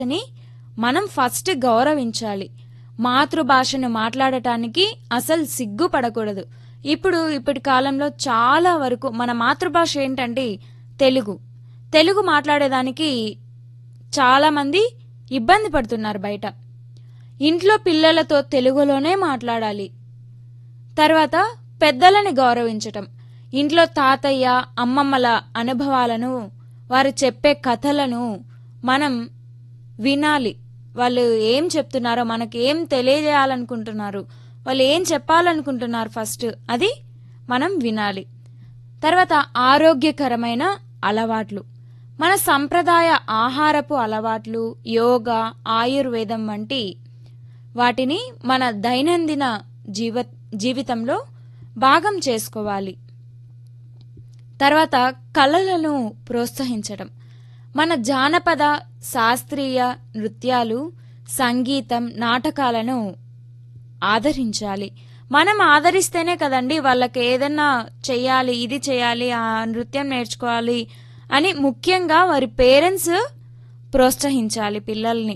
అని మనం ఫస్ట్ గౌరవించాలి మాతృభాషను మాట్లాడటానికి అసలు సిగ్గుపడకూడదు ఇప్పుడు ఇప్పటి కాలంలో చాలా వరకు మన మాతృభాష ఏంటంటే తెలుగు తెలుగు మాట్లాడేదానికి చాలామంది ఇబ్బంది పడుతున్నారు బయట ఇంట్లో పిల్లలతో తెలుగులోనే మాట్లాడాలి తర్వాత పెద్దలని గౌరవించటం ఇంట్లో తాతయ్య అమ్మమ్మల అనుభవాలను వారు చెప్పే కథలను మనం వినాలి వాళ్ళు ఏం చెప్తున్నారో మనకి ఏం తెలియజేయాలనుకుంటున్నారు వాళ్ళు ఏం చెప్పాలనుకుంటున్నారు ఫస్ట్ అది మనం వినాలి తర్వాత ఆరోగ్యకరమైన అలవాట్లు మన సంప్రదాయ ఆహారపు అలవాట్లు యోగా ఆయుర్వేదం వంటి వాటిని మన దైనందిన జీవ జీవితంలో భాగం చేసుకోవాలి తర్వాత కళలను ప్రోత్సహించడం మన జానపద శాస్త్రీయ నృత్యాలు సంగీతం నాటకాలను ఆదరించాలి మనం ఆదరిస్తేనే కదండి వాళ్ళకి ఏదన్నా చెయ్యాలి ఇది చేయాలి ఆ నృత్యం నేర్చుకోవాలి అని ముఖ్యంగా వారి పేరెంట్స్ ప్రోత్సహించాలి పిల్లల్ని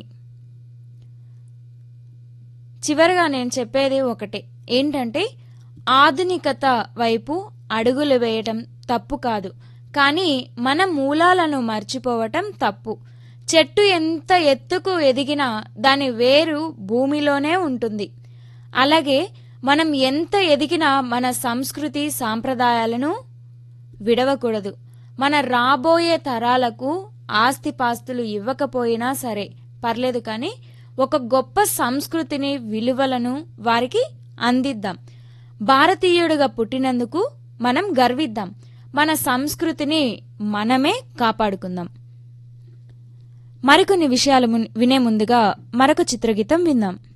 చివరిగా నేను చెప్పేది ఒకటే ఏంటంటే ఆధునికత వైపు అడుగులు వేయటం తప్పు కాదు కానీ మన మూలాలను మర్చిపోవటం తప్పు చెట్టు ఎంత ఎత్తుకు ఎదిగినా దాని వేరు భూమిలోనే ఉంటుంది అలాగే మనం ఎంత ఎదిగినా మన సంస్కృతి సాంప్రదాయాలను విడవకూడదు మన రాబోయే తరాలకు ఆస్తిపాస్తులు ఇవ్వకపోయినా సరే పర్లేదు కానీ ఒక గొప్ప సంస్కృతిని విలువలను వారికి అందిద్దాం భారతీయుడిగా పుట్టినందుకు మనం గర్విద్దాం మన సంస్కృతిని మనమే కాపాడుకుందాం మరికొన్ని విషయాలు మున్- వినే ముందుగా మరొక చిత్రగీతం విందాం